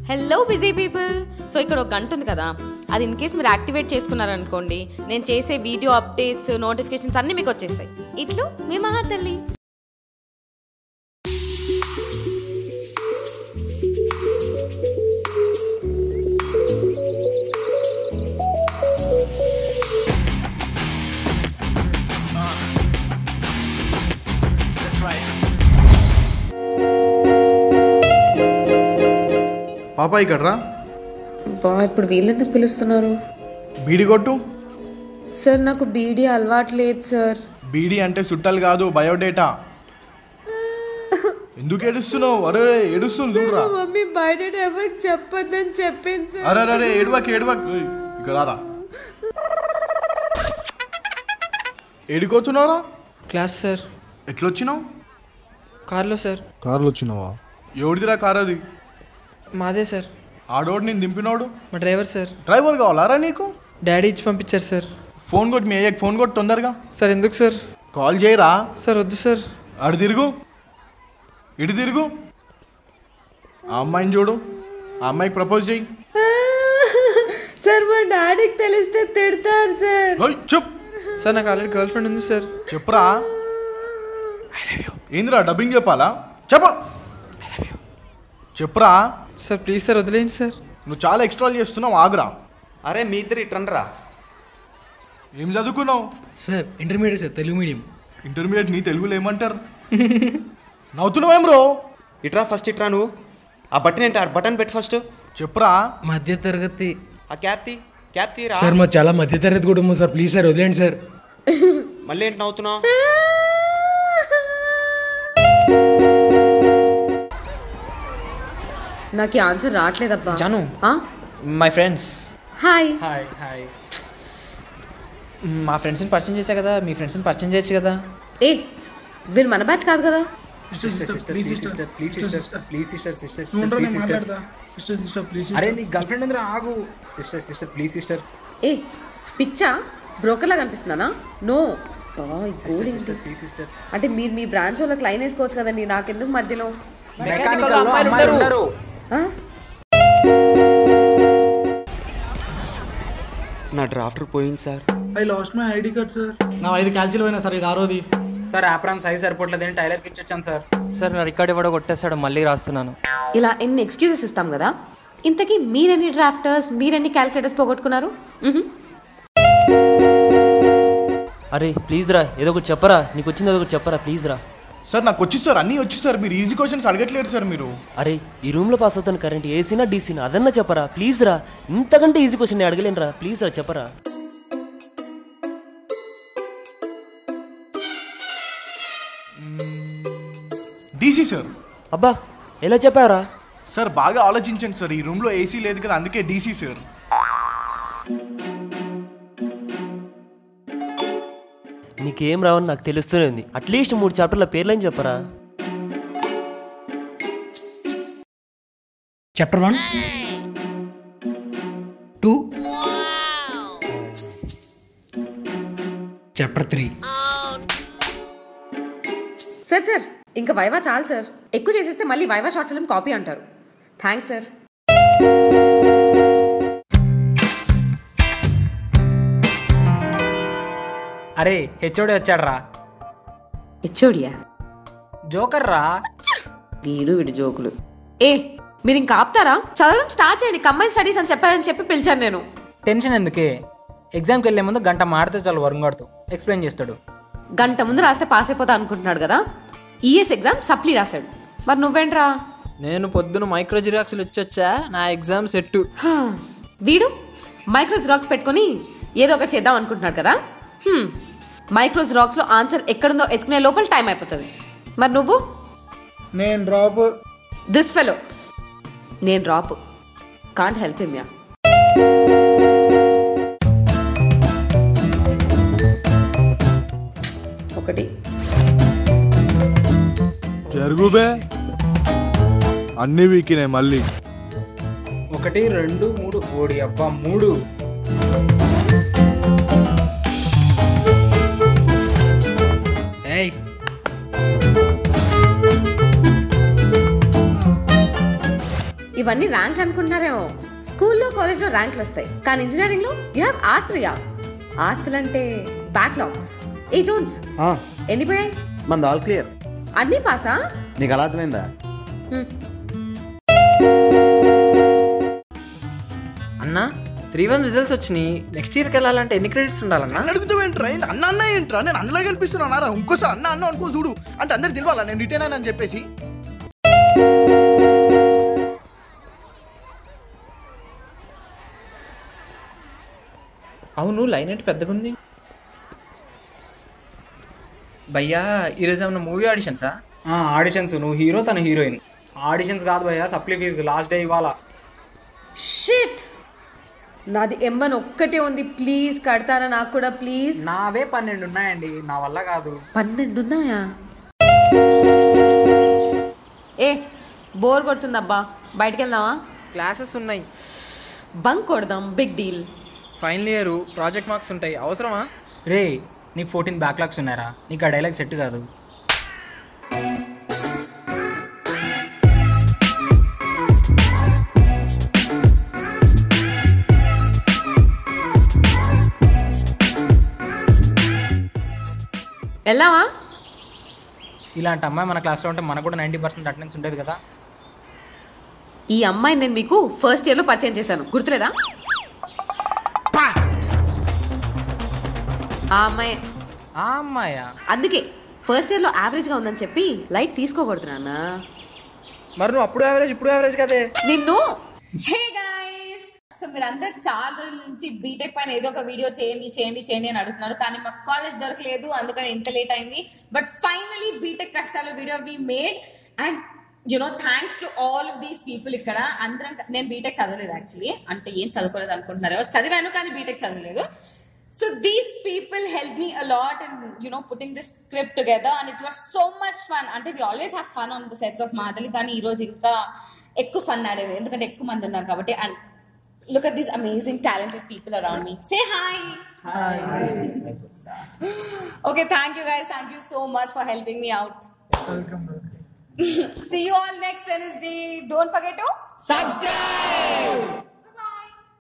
Hello busy people so ఇక్కడ ఒక గంట ఉంది కదా అది ఇన్ కేస్ మీరు యాక్టివేట్ చేసుకున్నారనుకోండి నేను చేసే వీడియో అప్డేట్స్ నోటిఫికేషన్స్ అన్నీ మీకు వచ్చేస్తాయి ఇట్లు మీ మహాతల్లి పాప ఇక్కడ రా బా ఇప్పుడు వీళ్ళెందుకు పిలుస్తున్నారు బీడి కొట్టు సార్ నాకు బీడీ అలవాటు లేదు సార్ బీడి అంటే చుట్టాలు కాదు బయోడేటా ఎందుకు ఏడుస్తున్నావు అరే ఏడుస్తుంది చూడరా మా మమ్మీ బయట ఎవరికి చెప్పొద్దని చెప్పింది సార్ అరే అరే ఏడువాకి ఏడువాకి ఏయ్, ఇక్కడ రారా ఏడికొచ్చున్నావురా క్లాస్ సార్ ఎట్లొచ్చినావు కార్లో సార్ కారులో వచ్చినావా ఎవడిదిరా కారు అది మాదే సార్ ఆడోడు నేను దింపినోడు మా డ్రైవర్ సార్ డ్రైవర్ కావాలారా నీకు డాడీ ఇచ్చి పంపించారు సార్ ఫోన్ కొట్టి మీ అయ్యకి ఫోన్ కొట్టి తొందరగా సార్ ఎందుకు సార్ కాల్ చేయరా సార్ వద్దు సార్ అడు తిరుగు ఇటు తిరుగు ఆ అమ్మాయిని చూడు ఆ అమ్మాయికి ప్రపోజ్ చేయి సార్ మా డాడీకి తెలిస్తే తిడతారు సార్ ఓయ్, చెప్ సార్ నాకు ఆల్రెడీ గర్ల్ ఫ్రెండ్ ఉంది సార్ చెప్పురా ఏందిరా డబ్బింగ్ చెప్పాలా చెప్ప చెప్పురా సార్ ప్లీజ్ సార్ వదిలేయండి సార్ నువ్వు చాలా ఎక్స్ట్రాల్ చేస్తున్నావు ఆగురా అరే మీ ఇద్దరు ఇట్రండ్రా ఏం చదువుకున్నావు sir intermediate sir Telugu medium intermediate నీ తెలుగులో ఏమంటారు నవ్వుతున్నావేం బ్రో ఇట్రా ఫస్ట్ ఇట్రా నువ్వు ఆ బటన్ ఏంటి ఆ బటన్ పెట్టి ఫస్ట్ చెప్పురా మధ్య తరగతి ఆ క్యాప్ తీ క్యాప్ తీరా సార్ మా చాలా మధ్య తరగతి కుటుంబం సార్ ప్లీజ్ సార్ వదిలేండి సార్ మళ్ళీ ఏంటి నవ్వుతున్నావు నాకు ఈ ఆన్సర్ రావట్లేదబ్బా జాను ఆ? My friends hi hi hi మా ఫ్రెండ్స్ని పరిచయం చేశా కదా మీ ఫ్రెండ్స్ని పరిచయం చేయొచ్చు కదా ఏ వీళ్ళు మన బ్యాచ్ కాదు కదా అరే నీ గర్ల్ ఫ్రెండ్ ఎందుకు ఆగు సిస్టర్ సిస్టర్ ప్లీజ్ సిస్టర్ ఏ పిచ్చా బ్రోకర్ లాగా అనిపిస్తున్నానా నో బా, ఈ గోల్ ఏంటి? ప్లీజ్ సిస్టర్ అంటే మీరు మీ బ్రాంచ్ వాళ్ళకి లైన్ వేసుకోవచ్చు కదండి నాకెందుకు మధ్యలో మెకానికల్ అమ్మాయిలు ఉంటారు ఆ? నా డ్రాఫ్టర్ పోయింది sir I lost my ID card sir నా ఐదు క్యాన్సిల్ అయినా సార్ ఇది ఆరోది సార్ యాప్రాన్ సైజ్ సరిపోవట్లేదని టైలర్కి ఇచ్చొచ్చాను సార్ సార్ నా రికార్డ్ ఇవ్వడం కొట్టేస్తాడు మళ్ళీ రాస్తున్నాను ఇలా ఎన్ని ఎక్స్క్యూజెస్ ఇస్తాం కదా ఇంతకీ మీరెన్ని డ్రాఫ్టర్స్ మీరెన్ని క్యాలిక్యులేటర్స్ పోగొట్టుకున్నారు మ్హూ. అరే ప్లీజ్ రా ఏదో ఒకటి చెప్పరా నీకు వచ్చింది ఏదో ఒకటి చెప్పరా ప్లీజ్ రా సార్ నాకు వచ్చి సార్ అన్నీ వచ్చి సార్ మీరు ఈజీ క్వశ్చన్స్ అడగట్లేదు సార్ మీరు అరే ఈ రూమ్లో పాస్ అవుతాను కరెంట్ ఏసీనా డీసీనా అదన్నా చెప్పరా ప్లీజ్ రా ఇంతకంటే ఈజీ క్వశ్చన్ నేను అడగలేను రా ప్లీజ్ రా చెప్పరా డీసీ సార్ అబ్బా ఎలా చెప్పారా సార్ బాగా ఆలోచించండి సార్ ఈ రూమ్లో ఏసీ లేదు కదా అందుకే డీసీ సార్ నీకేం రావని నాకు తెలుస్తూనే ఉంది అట్లీస్ట్ మూడు చాప్టర్ల పేర్లని చెప్పరా chapter one two chapter three sir sir ఇంకా వైవా చాలు సార్ ఎక్కువ చేసేస్తే మళ్ళీ వైవా షార్ట్ ఫిల్మ్ కాపీ అంటారు థ్యాంక్స్ సార్ అరే హెచ్ఓడి వచ్చాడు రా హెచ్ఓడియా జోకర్ రా వీడు వీడు జోకులు ఏ మీరు ఇంకా ఆపుతారా చదవడం స్టార్ట్ చేయండి కంబైన్ స్టడీస్ అని చెప్పారని చెప్పి పిలిచాను నేను టెన్షన్ ఎందుకే ఎగ్జామ్కి వెళ్ళే ముందు గంట మాడితే చాలు వరుణ్ గారితో ఎక్స్ప్లెయిన్ చేస్తాడు గంట ముందు రాస్తే పాస్ అయిపోతా అనుకుంటున్నాడు కదా ఈఎస్ ఎగ్జామ్ సప్లీ రాశాడు మరి నువ్వేంట్రా నేను పొద్దున మైక్రో జిరాక్స్లు వచ్చొచ్చా నా ఎగ్జామ్ సెట్ హా, వీడు మైక్రో జిరాక్స్ పెట్టుకొని ఏదో ఒకటి చేద్దాం అనుకుంటున్నాడు కదా హ్మ్, మైక్రో జిరాక్స్లో ఆన్సర్ ఎక్కడుందో ఎత్తుకునే లోపల టైం అయిపోతుంది మరి నువ్వు నేను డ్రాప్ దిస్ ఫెలో నేను రాపు కాంట్ హెల్ప్ హిమ్ యా ఒకటి జరుగుబే అన్ని వీకినాయి మళ్ళీ ఒకటి రెండు మూడు ఓడి అబ్బా మూడు ఏయ్ ఇవన్నీ ర్యాంక్లు అనుకుంటున్నారేమో స్కూల్లో కాలేజ్లో ర్యాంకులు వస్తాయి కానీ ఇంజనీరింగ్లో యూ హ్యావ్ ఆస్తులుగా ఆస్తులంటే బ్యాక్లాగ్స్ ఏ జోన్స్ ఎన్ని పోయాయి మన ఆల్ క్లియర్ అన్నీ పాసా నీకు అలా అర్థమైందా అన్నా త్రీ వన్ రిజల్ట్స్ వచ్చినాయి నెక్స్ట్ ఇయర్కి వెళ్ళాలంటే ఎన్ని క్రెడిట్స్ ఉండాలన్నా నన్ను అడుగుతావేంట్రా ఏంటి అన్న అన్న ఏంట్రా నేను అన్నలా కనిపిస్తున్నారా ఇంకోసారి అన్న అన్న అనుకో చూడు అంటే అందరు తెలియాలా నేను రిటర్న్ అని చెప్పేసి అవును లైన్ ఏంటి పెద్దగుంది భయ్యా ఈరోజు ఏమన్నా మూవీ ఆడిషన్సా ఆడిషన్స్ నువ్వు హీరో తన హీరోయిన్ ఆడిషన్స్ కాదు భయ్యా సప్లీ ఫీజు లాస్ట్ డే ఇవాళ షిట్ నాది ఎమ్మన్ ఒక్కటే ఉంది ప్లీజ్ కడతారా నాకు కూడా ప్లీజ్ నావే పన్నెండు ఉన్నాయండి నా వల్ల కాదు పన్నెండు ఉన్నాయా ఏ బోర్ కొడుతుందబ్బా బయటికి వెళ్దామా క్లాసెస్ ఉన్నాయి బంక్ కొడదాం big deal final year project marks ఉంటాయి అవసరమా రే నీకు ఫోర్టీన్ బ్యాక్లాగ్స్ ఉన్నారా నీకు ఆ డైలాగ్ సెట్ కాదు వెళ్దామా ఇలాంటి అమ్మాయి మన క్లాస్లో ఉంటే మనకు కూడా నైంటీ పర్సెంట్ అటెండెన్స్ ఉండేది కదా ఈ అమ్మాయి నేను మీకు ఫస్ట్ ఇయర్లో పరిచయం చేశాను గుర్తులేదా ఆ అమ్మాయి ఆ అమ్మాయా అందుకే ఫస్ట్ ఇయర్లో యావరేజ్గా ఉందని చెప్పి లైట్ తీసుకోకూడదు నాన్న మరి నువ్వు అప్పుడు యావరేజ్ ఇప్పుడు యావరేజ్ కదే నిన్ను హే గైస్ సో మీరందరూ చాలా రోజుల నుంచి బీటెక్ పైన ఏదో ఒక వీడియో చేయండి చేయండి చేయండి అని అడుగుతున్నారు కానీ మాకు కాలేజ్ దొరకలేదు అందుకని ఇంత లేట్ అయింది బట్ ఫైనలీ బీటెక్ కష్టాలు video we made and you know thanks to all of these people ఇక్కడ అందరం నేను బీటెక్ చదవలేదు యాక్చువల్లీ అంటే ఏం చదువుకోలేదు అనుకుంటున్నారు చదివాను కానీ బీటెక్ చదవలేదు so these people help me a lot and you know putting this script together and it was so much fun అంటే we always have fun on the sets of మాదలి కానీ ఈ రోజు ఇంకా ఎక్కువ ఫన్ ఆడేది ఎందుకంటే ఎక్కువ మంది ఉన్నారు కాబట్టి and look at these amazing talented people around me say hi okay thank you guys thank you so much for helping me out See you all next Wednesday. Don't forget to subscribe.